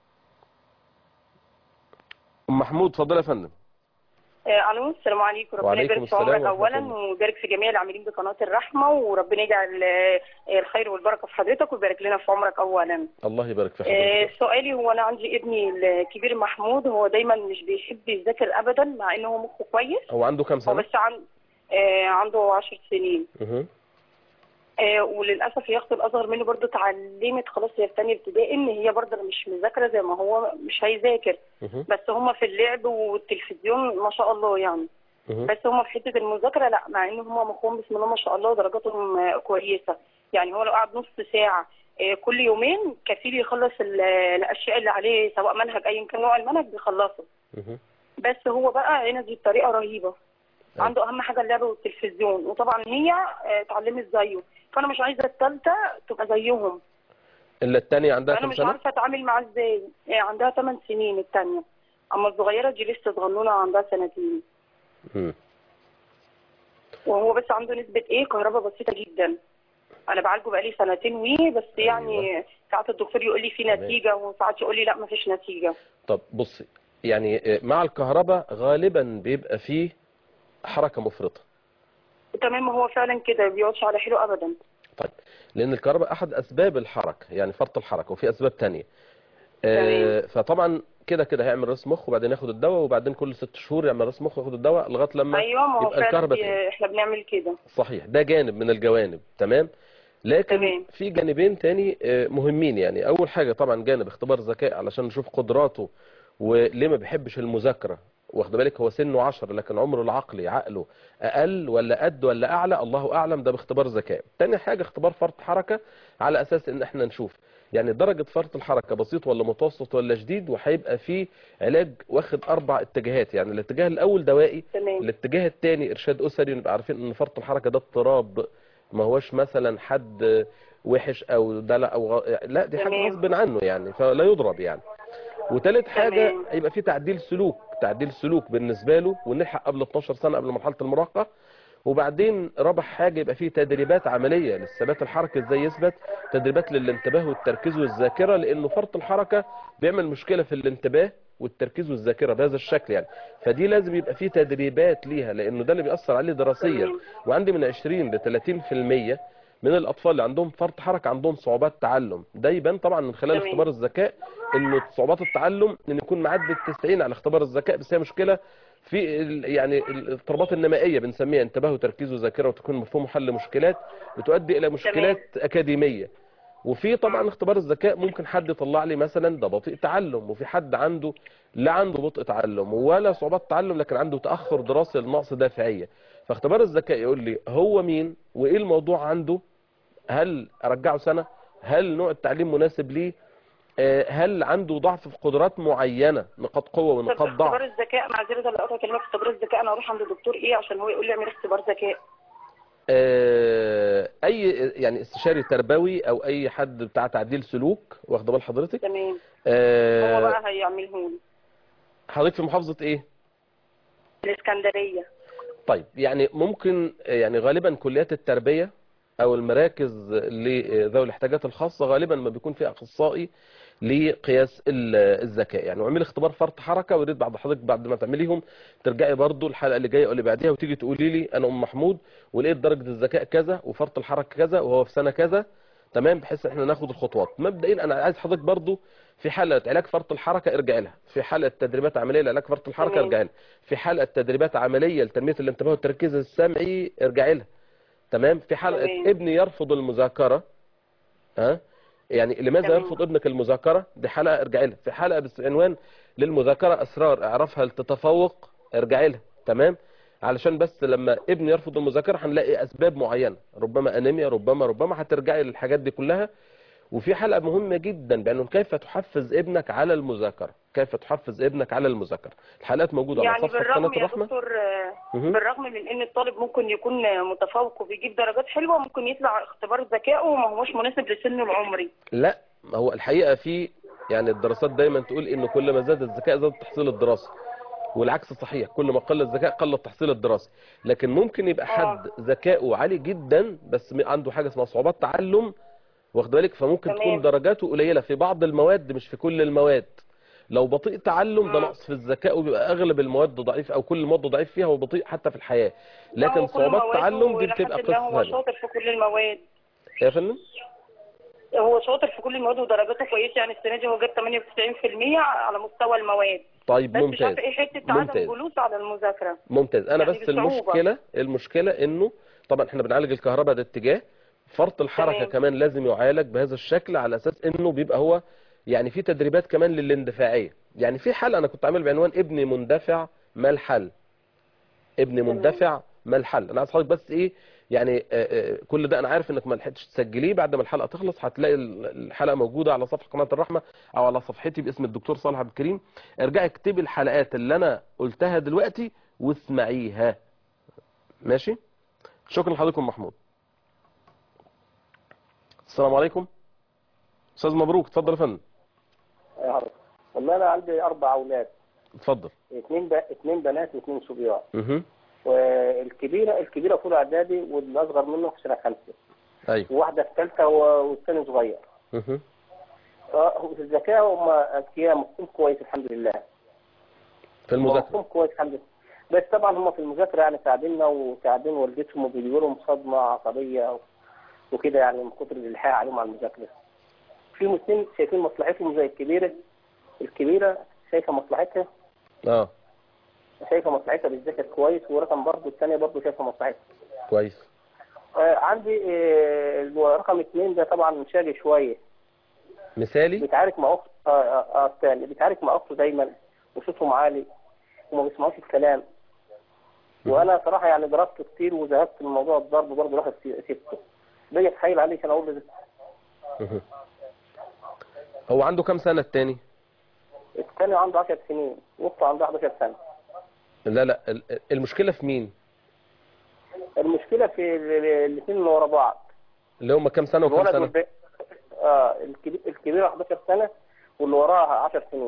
أم محمود اتفضلي يا فندم آه، الو السلام عليكم ربنا وعليكم يبارك في السلام عمرك ورحمة اولا الله. ويبارك في جميع العاملين بقناه الرحمه وربنا يجعل آه، الخير والبركه في حضرتك ويبارك لنا في عمرك اولا الله يبارك في آه، حضرتك سؤالي هو انا عندي ابني الكبير محمود هو دايما مش بيحب يذاكر ابدا مع انه هو مخه كويس هو عنده كام هو سنة؟ بس عن آه، عنده 10 سنين مه. آه، وللاسف هي اخته الاصغر منه برضه اتعلمت خلاص هي في ثانيه ابتدائي ان هي برضه مش مذاكره زي ما هو مش هيذاكر مه. بس هما في اللعب والتلفزيون ما شاء الله يعني مه. بس هما في حته المذاكره لا مع ان هما مخهم بسم الله ما شاء الله درجاتهم آه، كويسه يعني هو لو قعد نص ساعه آه، كل يومين كفيل يخلص ال- الاشياء اللي عليه سواء منهج ايا كان نوع المنهج بيخلصه مه. بس هو بقى عندي بطريقه رهيبه أيوة. عنده اهم حاجه اللعب والتلفزيون وطبعا هي آه، اتعلمت زيه فانا مش عايزه الثالثه تبقى زيهم إلا التانية عندها فانا كام مش سنة؟ عارفه اتعامل معاه ازاي آه، عندها 8 سنين الثانيه اما الصغيره دي لسه صغنونه عندها سنتين مم. وهو بس عنده نسبة ايه كهرباء بسيطة جدا انا بعالجه بقالي سنتين وي بس يعني ساعات الدكتور يقول لي في تمام. نتيجة وساعات يقول لي لا مفيش نتيجة طب بصي يعني مع الكهرباء غالبا بيبقى فيه حركة مفرطة تمام هو فعلا كده ما بيقعدش على حيله ابدا طيب لأن الكهرباء أحد أسباب الحركة يعني فرط الحركة وفي أسباب تانية آه فطبعا كده كده هيعمل رسم مخ وبعدين ياخد الدواء وبعدين كل ست شهور يعمل رسم مخ وياخد الدواء لغاية لما ايوه ما هو يبقى فعلا الكهرباء تقل. بي- احنا بنعمل كده صحيح ده جانب من الجوانب تمام لكن تمام. في جانبين تاني آه، مهمين يعني اول حاجة طبعا جانب اختبار ذكاء علشان نشوف قدراته وليه ما بيحبش المذاكرة واخد بالك هو سنه 10 لكن عمره العقلي عقله اقل ولا قد ولا اعلى الله اعلم ده باختبار ذكاء تاني حاجة اختبار فرط حركة على اساس ان احنا نشوف يعني درجة فرط الحركة بسيط ولا متوسط ولا شديد وهيبقى فيه علاج واخد اربع اتجاهات يعني الاتجاه الاول دوائي تمام الاتجاه الثاني ارشاد اسري ونبقى عارفين ان فرط الحركه ده اضطراب ما هوش مثلا حد وحش او دلع او غ... لا دي حاجه تمام. غصب عنه يعني فلا يضرب يعني وثالث حاجه تمام. يبقى في تعديل سلوك تعديل سلوك بالنسبه له ونلحق قبل 12 سنه قبل مرحله المراهقه وبعدين رابع حاجه يبقى فيه تدريبات عمليه للثبات الحركي ازاي يثبت تدريبات للانتباه والتركيز والذاكره لانه فرط الحركه بيعمل مشكله في الانتباه والتركيز والذاكره بهذا الشكل يعني فدي لازم يبقى فيه تدريبات ليها لانه ده اللي بيأثر عليه دراسيا تمام. وعندي من 20 ل 30% من الاطفال اللي عندهم فرط حركه عندهم صعوبات تعلم ده يبان طبعا من خلال تمام. اختبار الذكاء انه صعوبات التعلم ان يكون معدي ال 90 على اختبار الذكاء بس هي مشكله في ال- يعني الاضطرابات النمائيه بنسميها انتباه وتركيز وذاكره وتكون مفهوم حل مشكلات بتؤدي الى مشكلات اكاديميه وفي طبعا اختبار الذكاء ممكن حد يطلع لي مثلا ده بطيء تعلم وفي حد عنده لا عنده بطء تعلم ولا صعوبات تعلم لكن عنده تاخر دراسي لنقص دافعيه فاختبار الذكاء يقول لي هو مين وايه الموضوع عنده هل ارجعه سنه هل نوع التعليم مناسب ليه آه، هل عنده ضعف في قدرات معينه نقاط قوه طب ونقاط ضعف اختبار الذكاء معذره اللي قطع كلمه اختبار الذكاء انا اروح عند دكتور ايه عشان هو يقول لي اعمل اختبار ذكاء آه، اي يعني استشاري تربوي او اي حد بتاع تعديل سلوك واخد بال حضرتك تمام هو آه، بقى هيعمله لي حضرتك في محافظه ايه الاسكندريه طيب يعني ممكن يعني غالبا كليات التربية او المراكز لذوي الاحتياجات الخاصة غالبا ما بيكون في اخصائي لقياس ال- الذكاء يعني وعملي اختبار فرط حركة ويريد بعد حضرتك بعد ما تعمليهم ترجعي برضو الحلقة اللي جاية او اللي بعديها وتيجي تقولي لي انا ام محمود ولقيت درجة الذكاء كذا وفرط الحركة كذا وهو في سنة كذا تمام بحيث ان احنا ناخد الخطوات مبدئيا انا عايز حضرتك برضو في حلقة علاج فرط الحركة ارجع لها في حلقة تدريبات عملية لعلاج فرط الحركة تمام. ارجع لها في حلقة تدريبات عملية لتنمية الانتباه والتركيز السمعي ارجعي لها تمام في حلقة تمام. ابني يرفض المذاكرة ها يعني لماذا تمام. يرفض ابنك المذاكرة دي حلقة ارجعي لها في حلقة بعنوان للمذاكرة اسرار اعرفها لتتفوق ارجعي لها تمام علشان بس لما ابني يرفض المذاكرة هنلاقي اسباب معينة ربما انيميا ربما ربما هترجعي للحاجات دي كلها وفي حلقة مهمة جدا بعنوان كيف تحفز ابنك على المذاكرة كيف تحفز ابنك على المذاكرة الحلقات موجودة على يعني صفحة بالرغم قناة يا الرحمة دكتور آه، مهم. بالرغم من ان الطالب ممكن يكون متفوق وبيجيب درجات حلوه ممكن يطلع اختبار ذكائه وما هوش مناسب لسنه العمري لا ما هو الحقيقة في يعني الدراسات دايما تقول ان كل ما زاد الذكاء زاد التحصيل الدراسي والعكس صحيح كل ما قل الذكاء قل التحصيل الدراسي لكن ممكن يبقى حد ذكائه عالي جدا بس م- عنده حاجة اسمها صعوبات تعلم واخد بالك فممكن تمام. تكون درجاته قليلة في بعض المواد مش في كل المواد لو بطيء تعلم ده مم. نقص في الذكاء وبيبقى اغلب المواد ضعيف او كل المواد ضعيف فيها وبطيء حتى في الحياة لكن هو كل صعوبات مواده تعلم دي إلى بتبقى حد ما قصة هو ثانية شاطر في كل المواد يا فندم هو شاطر في كل المواد ودرجاته كويسه يعني السنه دي هو جاب 98% على مستوى المواد طيب بس مش ممتاز عارفه ايه حته عدم ممتاز. جلوس على المذاكره ممتاز انا يعني بس بصعوبة. المشكله المشكله انه طبعا احنا بنعالج الكهرباء ده اتجاه فرط الحركه تمام. كمان لازم يعالج بهذا الشكل على اساس انه بيبقى هو يعني في تدريبات كمان للاندفاعيه يعني في حل انا كنت عامل بعنوان ابني مندفع ما الحل ابني تمام. مندفع ما الحل انا عايز حضرتك بس ايه يعني آه، آه، كل ده انا عارف انك ما لحقتش تسجليه بعد ما الحلقه تخلص هتلاقي ال- الحلقه موجوده على صفحه قناه الرحمه او على صفحتي باسم الدكتور صالح عبد الكريم ارجعي اكتبي الحلقات اللي انا قلتها دلوقتي واسمعيها ماشي شكرا لحضرتكم محمود السلام عليكم استاذ مبروك اتفضل يا فندم يعرف والله انا عندي اربع اولاد اتفضل اثنين ب... اثنين بنات واثنين صبيان اها والكبيره الكبيره في اولى اعدادي والاصغر منه في سنه خمسه ايوه وواحده في ثالثه و- والثاني صغير اها اه في الذكاء هم اذكياء مفهوم كويس الحمد لله في المذاكره مفهوم كويس الحمد لله بس طبعا هم في المذاكره يعني ساعديننا وساعدين والدتهم وبيجيبوا لهم صدمه عصبيه و- وكده يعني من كتر الالحاح عليهم على المذاكره في اثنين شايفين مصلحتهم زي الكبيره الكبيره شايفه مصلحتها اه شايفه مصلحتها بتذاكر كويس ورقم برضه الثانيه برضه شايفه مصلحتها كويس آه عندي آه رقم اثنين ده طبعا شاقي شويه مثالي بيتعارك مع اخته اه اه, آه الثاني بيتعارك مع اخته دايما وصوتهم عالي وما بيسمعوش الكلام وانا صراحه يعني ضربته كتير وذهبت من موضوع الضرب برضه رحت سبته بيجي اتحايل عليه عشان اقول له اها هو عنده كام سنه التاني الثاني عنده 10 سنين واخته عندها 11 سنه لا لا ال- المشكله في مين المشكله في الاثنين اللي ورا بعض اللي هم كام سنه وكام الولد سنه والب... اه الكبير الكبيره 11 سنه واللي وراها 10 سنين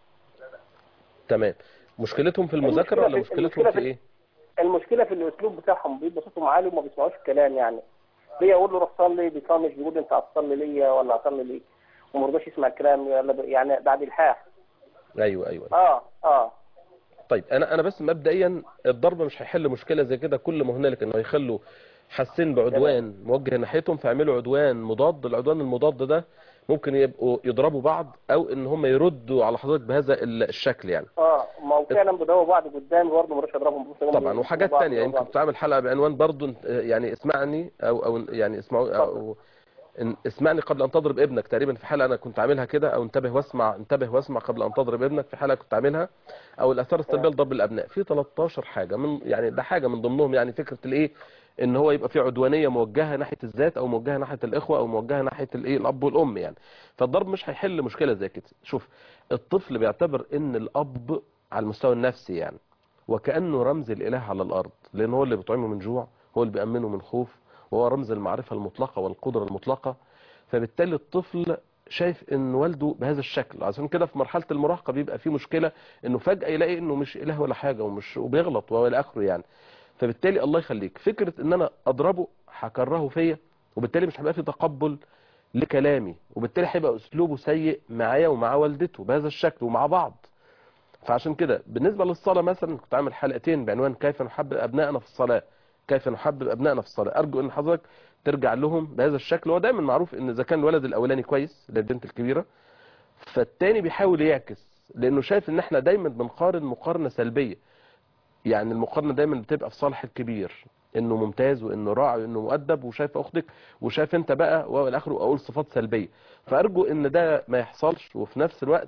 تمام مشكلتهم في المذاكره المشكلة ولا في- مشكلتهم المشكلة في في- ايه المشكله في الاسلوب بتاعهم بيبقى صوتهم عالي وما بيسمعوش الكلام يعني بيجي اقول له روح صلي بيطنش بيقول لي انت هتصلي ليا ولا هصلي ليه وما رضاش يسمع الكلام يلا ب- يعني بعد الحاح ايوه ايوه اه اه طيب انا انا بس مبدئيا الضرب مش هيحل مشكله زي كده كل ما هنالك انه يخلوا حاسين بعدوان موجه ناحيتهم فيعملوا عدوان مضاد العدوان المضاد ده ممكن يبقوا يضربوا بعض او ان هم يردوا على حضرتك بهذا ال- الشكل يعني اه ما هو فعلا بيضربوا بعض قدامي برضه ما رضاش اضربهم طبعا وحاجات بعض- تانية بعض. يمكن كنت عامل حلقه بعنوان برضو انت- يعني اسمعني او او يعني اسمعوا او إن اسمعني قبل ان تضرب ابنك تقريبا في حاله انا كنت عاملها كده او انتبه واسمع انتبه واسمع قبل ان تضرب ابنك في حاله كنت عاملها او الاثار السلبيه لضرب الابناء في 13 حاجه من يعني ده حاجه من ضمنهم يعني فكره الايه ان هو يبقى في عدوانيه موجهه ناحيه الذات او موجهه ناحيه الاخوه او موجهه ناحيه الايه الاب والام يعني فالضرب مش هيحل مشكله زي كده شوف الطفل بيعتبر ان الاب على المستوى النفسي يعني وكانه رمز الاله على الارض لان هو اللي بيطعمه من جوع هو اللي بيامنه من خوف وهو رمز المعرفه المطلقه والقدره المطلقه فبالتالي الطفل شايف ان والده بهذا الشكل عشان كده في مرحله المراهقه بيبقى في مشكله انه فجاه يلاقي انه مش اله ولا حاجه ومش وبيغلط والى اخره يعني فبالتالي الله يخليك فكره ان انا اضربه هكرهه فيا وبالتالي مش هيبقى في تقبل لكلامي وبالتالي هيبقى اسلوبه سيء معايا ومع والدته بهذا الشكل ومع بعض فعشان كده بالنسبه للصلاه مثلا كنت عامل حلقتين بعنوان كيف نحبب ابنائنا في الصلاه كيف نحبب ابنائنا في الصلاه ارجو ان حضرتك ترجع لهم بهذا الشكل هو دايما معروف ان اذا كان الولد الاولاني كويس للبنت الكبيره فالتاني بيحاول يعكس لانه شايف ان احنا دايما بنقارن مقارنه سلبيه يعني المقارنه دايما بتبقى في صالح الكبير انه ممتاز وانه راعي وانه مؤدب وشايف اختك وشايف انت بقى والى اخره اقول صفات سلبيه فارجو ان ده ما يحصلش وفي نفس الوقت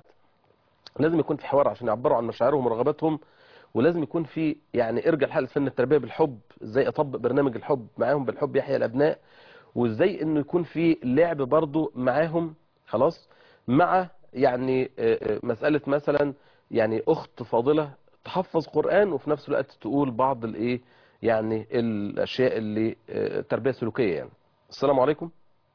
لازم يكون في حوار عشان يعبروا عن مشاعرهم ورغباتهم ولازم يكون في يعني ارجع لحل فن التربيه بالحب ازاي اطبق برنامج الحب معاهم بالحب يحيى الابناء وازاي انه يكون في لعب برضو معاهم خلاص مع يعني آه، آه، مساله مثلا يعني اخت فاضله تحفظ قران وفي نفس الوقت تقول بعض الايه يعني الاشياء اللي آه، تربيه سلوكيه يعني السلام عليكم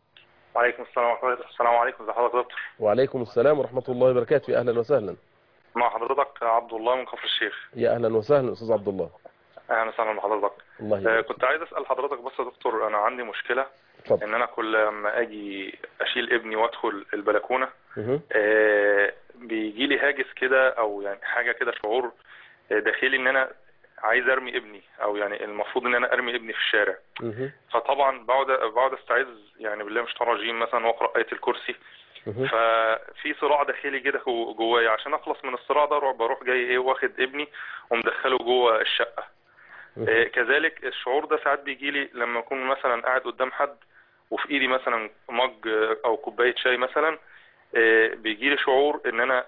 وعليكم السلام ورحمة الله السلام عليكم ازي حضرتك يا دكتور وعليكم السلام ورحمه الله وبركاته يا اهلا وسهلا مع حضرتك عبد الله من كفر الشيخ يا اهلا وسهلا استاذ عبد الله اهلا وسهلا بحضرتك الله آه، يبارك كنت عايز اسال حضرتك بس يا دكتور انا عندي مشكله اتفضل ان انا كل ما اجي اشيل ابني وادخل البلكونه مهم. آه، بيجي لي هاجس كده او يعني حاجه كده شعور آه، داخلي ان انا عايز ارمي ابني او يعني المفروض ان انا ارمي ابني في الشارع مهم. فطبعا بقعد بقعد استعيذ يعني بالله مش رجيم مثلا واقرا ايه الكرسي مهم. ففي صراع داخلي كده جو- جوايا عشان اخلص من الصراع ده بروح- بروح جاي ايه واخد ابني ومدخله جوه الشقه مهم. إيه كذلك الشعور ده ساعات بيجي لي لما اكون مثلا قاعد قدام حد وفي ايدي مثلا مج او كوبايه شاي مثلا إيه بيجي لي شعور ان انا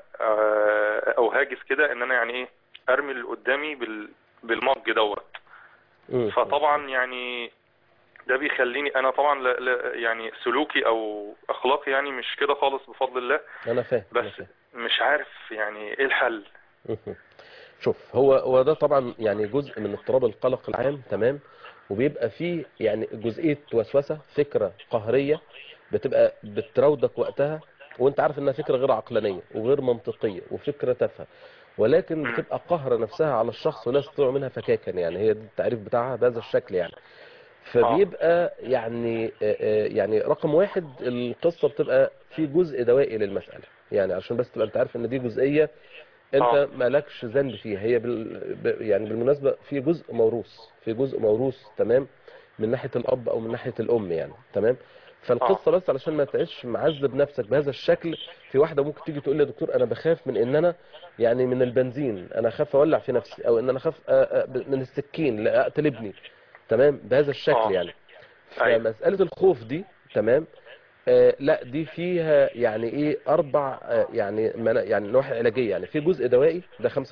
آه، او هاجس كده ان انا يعني ايه ارمي اللي قدامي بال بالمج دوت مم. فطبعا يعني ده بيخليني انا طبعا لا لا يعني سلوكي او اخلاقي يعني مش كده خالص بفضل الله انا فاهم أنا بس فاهم. مش عارف يعني ايه الحل مهم. شوف هو هو ده طبعا يعني جزء من اضطراب القلق العام تمام وبيبقى فيه يعني جزئيه وسوسه فكره قهريه بتبقى بتراودك وقتها وانت عارف انها فكره غير عقلانيه وغير منطقيه وفكره تافهه ولكن بتبقى قهره نفسها على الشخص ولا يستطيع منها فكاكا يعني هي دي التعريف بتاعها بهذا الشكل يعني فبيبقى يعني آه، آه، يعني رقم واحد القصه بتبقى في جزء دوائي للمساله يعني عشان بس تبقى انت عارف ان دي جزئيه انت آه. مالكش ذنب فيها هي بال... ب- يعني بالمناسبه في جزء موروث في جزء موروث تمام من ناحيه الاب او من ناحيه الام يعني تمام فالقصه بس علشان ما تعيش معذب نفسك بهذا الشكل في واحده ممكن تيجي تقول لي يا دكتور انا بخاف من ان انا يعني من البنزين انا اخاف اولع في نفسي او ان انا اخاف أ- أ- من السكين لا اقتل ابني تمام بهذا الشكل آه. يعني أيوة. فمساله الخوف دي تمام آه لا دي فيها يعني ايه اربع آه يعني منا- يعني نواحي علاجيه يعني في جزء دوائي ده 25%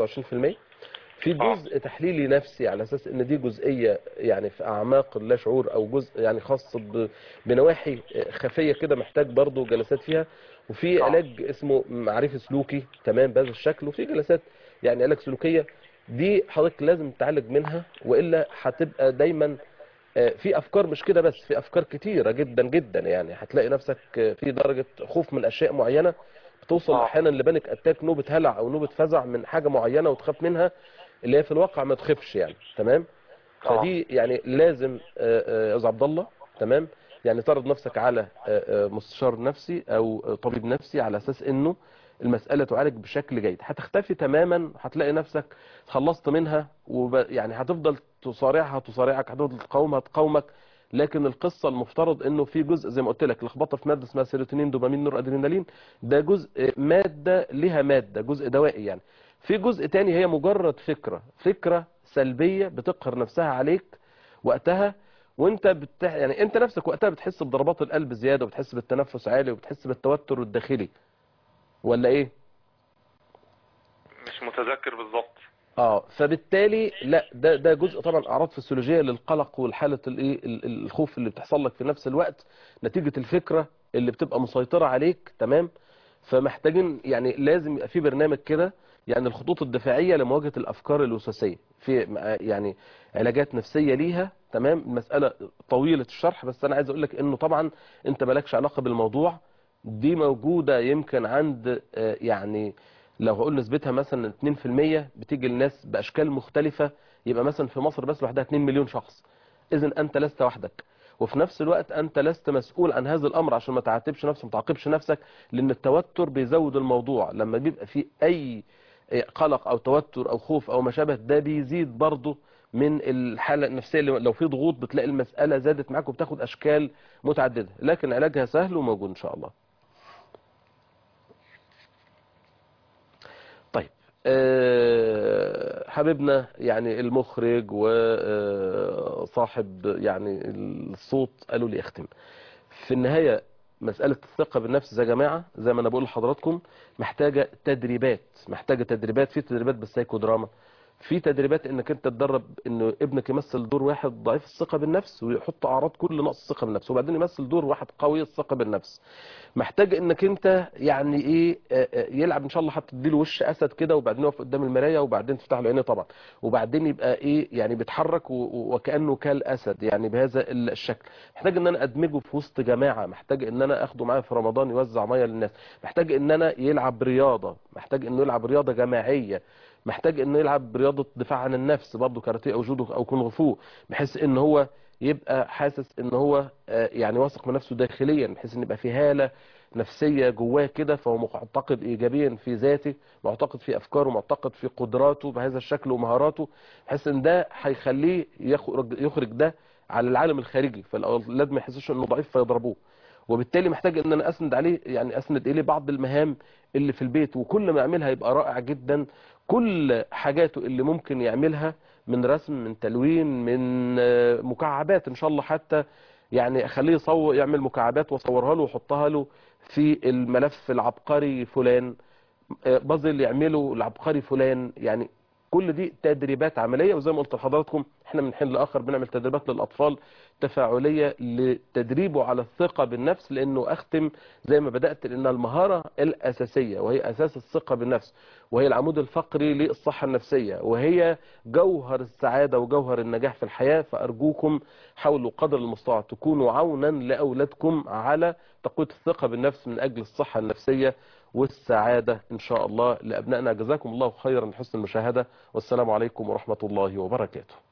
في آه. جزء تحليلي نفسي على اساس ان دي جزئيه يعني في اعماق اللا شعور او جزء يعني خاص ب- بنواحي آه، خفيه كده محتاج برضو جلسات فيها وفي آه. علاج اسمه معرفي سلوكي تمام بهذا الشكل وفي جلسات يعني علاج سلوكيه دي حضرتك لازم تعالج منها والا هتبقى دايما آه، في افكار مش كده بس في افكار كتيره جدا جدا يعني هتلاقي نفسك آه، في درجه خوف من اشياء معينه بتوصل آه. احيانا لبانك اتاك نوبه هلع او نوبه فزع من حاجه معينه وتخاف منها اللي هي في الواقع ما تخافش يعني تمام آه. فدي يعني لازم آه، آه، يا استاذ عبد الله تمام يعني تعرض نفسك على آه، آه، مستشار نفسي او آه، طبيب نفسي على اساس انه المسألة تعالج بشكل جيد هتختفي تماما هتلاقي نفسك خلصت منها وب... يعني هتفضل تصارعها تصارعك هتفضل تقاومها تقاومك لكن القصة المفترض انه في جزء زي ما قلت لك لخبطة في مادة اسمها سيروتونين دوبامين نور ادرينالين ده جزء مادة لها مادة جزء دوائي يعني في جزء تاني هي مجرد فكرة فكرة سلبية بتقهر نفسها عليك وقتها وانت بتح... يعني انت نفسك وقتها بتحس بضربات القلب زياده وبتحس بالتنفس عالي وبتحس بالتوتر الداخلي ولا ايه مش متذكر بالظبط اه فبالتالي لا ده ده جزء طبعا اعراض فسيولوجيه للقلق والحاله الايه ال- ال- الخوف اللي بتحصل لك في نفس الوقت نتيجه الفكره اللي بتبقى مسيطره عليك تمام فمحتاجين يعني لازم يبقى في برنامج كده يعني الخطوط الدفاعيه لمواجهه الافكار الوسواسيه في م- يعني علاجات نفسيه ليها تمام المساله طويله الشرح بس انا عايز اقول لك انه طبعا انت مالكش علاقه بالموضوع دي موجوده يمكن عند آه، يعني لو هقول نسبتها مثلا 2% بتيجي الناس باشكال مختلفه يبقى مثلا في مصر بس لوحدها 2 مليون شخص اذا انت لست وحدك وفي نفس الوقت انت لست مسؤول عن هذا الامر عشان ما تعاتبش نفسك ما تعاقبش نفسك لان التوتر بيزود الموضوع لما بيبقى في اي قلق او توتر او خوف او ما شابه ده بيزيد برضه من الحاله النفسيه اللي لو في ضغوط بتلاقي المساله زادت معاك وبتاخد اشكال متعدده لكن علاجها سهل وموجود ان شاء الله طيب آه، حبيبنا يعني المخرج وصاحب يعني الصوت قالوا لي اختم في النهاية مسألة الثقة بالنفس يا جماعة زي ما أنا بقول لحضراتكم محتاجة تدريبات محتاجة تدريبات في تدريبات بالسايكودراما في تدريبات انك انت تدرب انه ابنك يمثل دور واحد ضعيف الثقة بالنفس ويحط اعراض كل نقص الثقة بالنفس وبعدين يمثل دور واحد قوي الثقة بالنفس محتاج انك انت يعني ايه آه، آه، يلعب ان شاء الله هتديله وش اسد كده وبعدين يقف قدام المرايه وبعدين تفتح له عينيه طبعا وبعدين يبقى ايه يعني بيتحرك و- و- وكانه كالاسد يعني بهذا الشكل محتاج ان انا ادمجه في وسط جماعه محتاج ان انا اخده معايا في رمضان يوزع ميه للناس محتاج ان انا يلعب رياضه محتاج انه يلعب رياضه جماعيه محتاج انه يلعب رياضه دفاع عن النفس برضه كاراتيه او جودو او كونغ فو بحيث ان هو يبقى حاسس ان هو آه، يعني واثق من نفسه داخليا بحيث ان يبقى في هاله نفسيه جواه كده فهو معتقد ايجابيا في ذاته معتقد في افكاره معتقد في قدراته بهذا الشكل ومهاراته بحيث ان ده هيخليه يخرج يخرج ده على العالم الخارجي فالاولاد ما يحسوش انه ضعيف فيضربوه وبالتالي محتاج ان انا اسند عليه يعني اسند اليه بعض المهام اللي في البيت وكل ما يعملها يبقى رائع جدا كل حاجاته اللي ممكن يعملها من رسم من تلوين من آه، مكعبات ان شاء الله حتى يعني اخليه يصور يعمل مكعبات واصورها له واحطها له في الملف العبقري فلان آه، بازل يعمله العبقري فلان يعني كل دي تدريبات عمليه وزي ما قلت لحضراتكم احنا من حين لاخر بنعمل تدريبات للاطفال تفاعليه لتدريبه على الثقه بالنفس لانه اختم زي ما بدات لانها المهاره الاساسيه وهي اساس الثقه بالنفس وهي العمود الفقري للصحه النفسيه وهي جوهر السعاده وجوهر النجاح في الحياه فارجوكم حاولوا قدر المستطاع تكونوا عونا لاولادكم على تقويه الثقه بالنفس من اجل الصحه النفسيه والسعاده ان شاء الله لابنائنا جزاكم الله خيرا لحسن المشاهده والسلام عليكم ورحمه الله وبركاته